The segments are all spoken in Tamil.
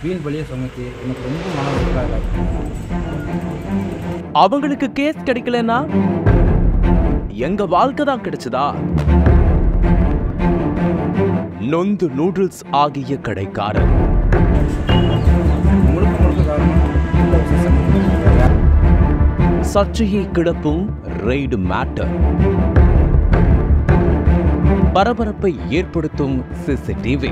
வீண் வழியை சுமத்தி எனக்கு ரொம்ப மன உறுத்தலாக அவங்களுக்கு கேஸ் கிடைக்கலன்னா எங்க வாழ்க்கை தான் கிடைச்சதா நொந்து நூடுல்ஸ் ஆகிய கடைக்காரர் முழுக்க முழுக்க காரணம் இந்த ஒரு system. வேற யாரும் சர்ச்சையை கிளப்பும் ரெய்டு மேட்டர் பரபரப்பை ஏற்படுத்தும் சிசிடிவி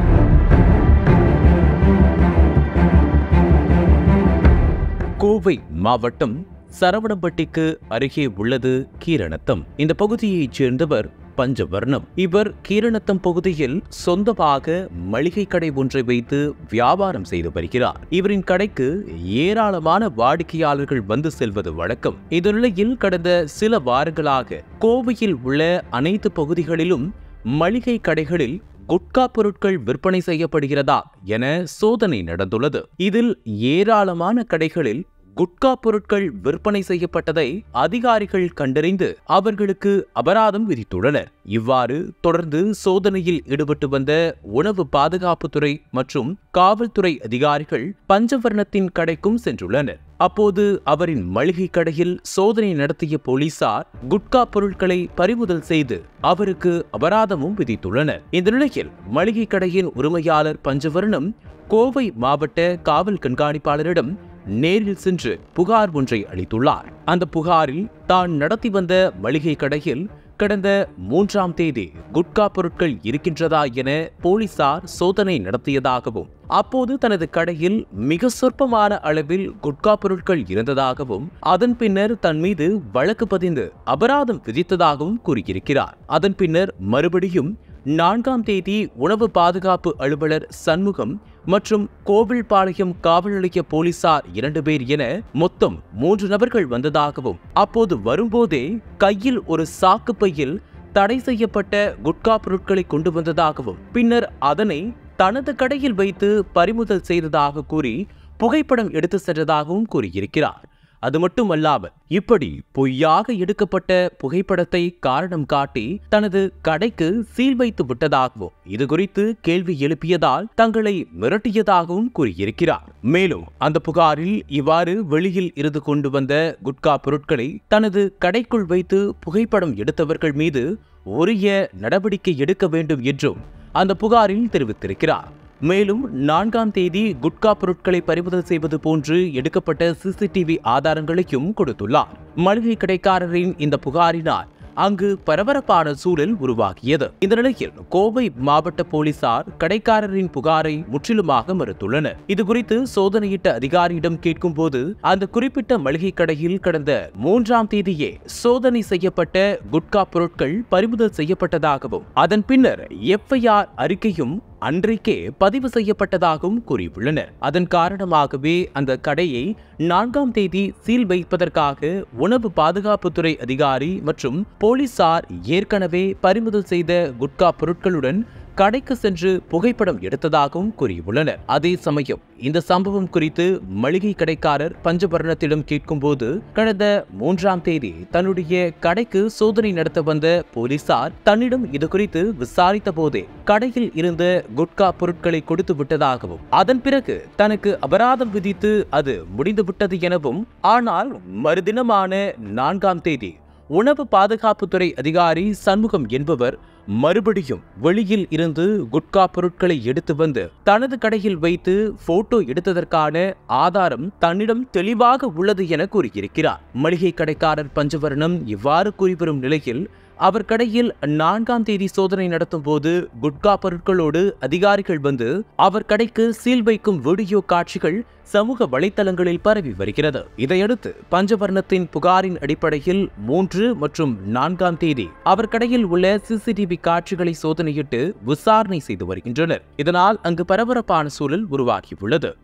கோவை மாவட்டம் சரவணம்பட்டிக்கு அருகே உள்ளது கீரணத்தம் இந்த பகுதியைச் சேர்ந்தவர் பஞ்சவர்ணம் இவர் கீரணத்தம் பகுதியில் சொந்தமாக மளிகை கடை ஒன்றை வைத்து வியாபாரம் செய்து வருகிறார் இவரின் கடைக்கு ஏராளமான வாடிக்கையாளர்கள் வந்து செல்வது வழக்கம் இந்த நிலையில் கடந்த சில வாரங்களாக கோவையில் உள்ள அனைத்து பகுதிகளிலும் மளிகை கடைகளில் குட்கா பொருட்கள் விற்பனை செய்யப்படுகிறதா என சோதனை நடந்துள்ளது இதில் ஏராளமான கடைகளில் குட்கா பொருட்கள் விற்பனை செய்யப்பட்டதை அதிகாரிகள் கண்டறிந்து அவர்களுக்கு அபராதம் விதித்துள்ளனர் இவ்வாறு தொடர்ந்து சோதனையில் ஈடுபட்டு வந்த உணவு பாதுகாப்புத்துறை மற்றும் காவல்துறை அதிகாரிகள் பஞ்சவர்ணத்தின் கடைக்கும் சென்றுள்ளனர் அப்போது அவரின் மளிகை கடையில் சோதனை நடத்திய போலீசார் குட்கா பொருட்களை பறிமுதல் செய்து அவருக்கு அபராதமும் விதித்துள்ளனர் இந்த நிலையில் மளிகை கடையின் உரிமையாளர் பஞ்சவர்ணம் கோவை மாவட்ட காவல் கண்காணிப்பாளரிடம் நேரில் சென்று புகார் ஒன்றை அளித்துள்ளார் அந்த புகாரில் தான் நடத்தி வந்த மளிகை கடையில் கடந்த மூன்றாம் தேதி குட்கா பொருட்கள் இருக்கின்றதா என போலீசார் சோதனை நடத்தியதாகவும் அப்போது தனது கடையில் மிக சொற்பமான அளவில் குட்கா பொருட்கள் இருந்ததாகவும் அதன் பின்னர் தன் மீது வழக்கு பதிந்து அபராதம் விதித்ததாகவும் கூறியிருக்கிறார் அதன் பின்னர் மறுபடியும் நான்காம் தேதி உணவு பாதுகாப்பு அலுவலர் சண்முகம் மற்றும் கோவில்பாளையம் காவல் நிலைய போலீசார் இரண்டு பேர் என மொத்தம் மூன்று நபர்கள் வந்ததாகவும் அப்போது வரும்போதே கையில் ஒரு சாக்கு பையில் தடை செய்யப்பட்ட குட்கா பொருட்களை கொண்டு வந்ததாகவும் பின்னர் அதனை தனது கடையில் வைத்து பறிமுதல் செய்ததாக கூறி புகைப்படம் எடுத்து சென்றதாகவும் கூறியிருக்கிறார் அது மட்டுமல்லாமல் இப்படி பொய்யாக எடுக்கப்பட்ட புகைப்படத்தை காரணம் காட்டி தனது கடைக்கு சீல் வைத்து விட்டதாகவும் இது குறித்து கேள்வி எழுப்பியதால் தங்களை மிரட்டியதாகவும் கூறியிருக்கிறார் மேலும் அந்த புகாரில் இவ்வாறு வெளியில் இருந்து கொண்டு வந்த குட்கா பொருட்களை தனது கடைக்குள் வைத்து புகைப்படம் எடுத்தவர்கள் மீது உரிய நடவடிக்கை எடுக்க வேண்டும் என்றும் அந்த புகாரில் தெரிவித்திருக்கிறார் மேலும் நான்காம் தேதி குட்கா பொருட்களை பறிமுதல் செய்வது போன்று எடுக்கப்பட்ட சிசிடிவி ஆதாரங்களையும் கொடுத்துள்ளார் மளிகை கடைக்காரரின் இந்த புகாரினால் அங்கு பரபரப்பான சூழல் உருவாகியது இந்த நிலையில் கோவை மாவட்ட போலீசார் கடைக்காரரின் புகாரை முற்றிலுமாக மறுத்துள்ளனர் இது குறித்து சோதனையிட்ட அதிகாரியிடம் கேட்கும்போது அந்த குறிப்பிட்ட மளிகை கடையில் கடந்த மூன்றாம் தேதியே சோதனை செய்யப்பட்ட குட்கா பொருட்கள் பறிமுதல் செய்யப்பட்டதாகவும் அதன் பின்னர் எஃப்ஐஆர் அறிக்கையும் அன்றைக்கே பதிவு செய்யப்பட்டதாகவும் கூறியுள்ளனர் அதன் காரணமாகவே அந்த கடையை நான்காம் தேதி சீல் வைப்பதற்காக உணவு பாதுகாப்புத்துறை அதிகாரி மற்றும் போலீசார் ஏற்கனவே பறிமுதல் செய்த குட்கா பொருட்களுடன் கடைக்கு சென்று புகைப்படம் எடுத்ததாகவும் கூறியுள்ளனர் அதே சமயம் இந்த சம்பவம் குறித்து மளிகை கடைக்காரர் பஞ்சபரணத்திடம் கேட்கும்போது கடந்த மூன்றாம் தேதி தன்னுடைய கடைக்கு சோதனை நடத்த வந்த போலீசார் தன்னிடம் இது குறித்து விசாரித்த போதே கடையில் இருந்த குட்கா பொருட்களை கொடுத்து விட்டதாகவும் அதன் பிறகு தனக்கு அபராதம் விதித்து அது முடிந்துவிட்டது எனவும் ஆனால் மறுதினமான நான்காம் தேதி உணவு பாதுகாப்புத்துறை அதிகாரி சண்முகம் என்பவர் மறுபடியும் வெளியில் இருந்து குட்கா பொருட்களை எடுத்து வந்து தனது கடையில் வைத்து போட்டோ எடுத்ததற்கான ஆதாரம் தன்னிடம் தெளிவாக உள்ளது என கூறியிருக்கிறார் மளிகை கடைக்காரர் பஞ்சவர்ணம் இவ்வாறு கூறிவரும் நிலையில் அவர் கடையில் நான்காம் தேதி சோதனை நடத்தும் போது குட்கா பொருட்களோடு அதிகாரிகள் வந்து அவர் கடைக்கு சீல் வைக்கும் வீடியோ காட்சிகள் சமூக வலைத்தளங்களில் பரவி வருகிறது இதையடுத்து பஞ்சவர்ணத்தின் புகாரின் அடிப்படையில் மூன்று மற்றும் நான்காம் தேதி அவர் கடையில் உள்ள சிசிடிவி காட்சிகளை சோதனையிட்டு விசாரணை செய்து வருகின்றனர் இதனால் அங்கு பரபரப்பான சூழல் உருவாகியுள்ளது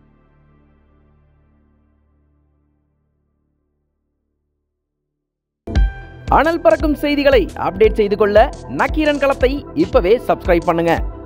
அனல் பறக்கும் செய்திகளை அப்டேட் செய்து கொள்ள நக்கீரன் களத்தை இப்பவே சப்ஸ்கிரைப் பண்ணுங்க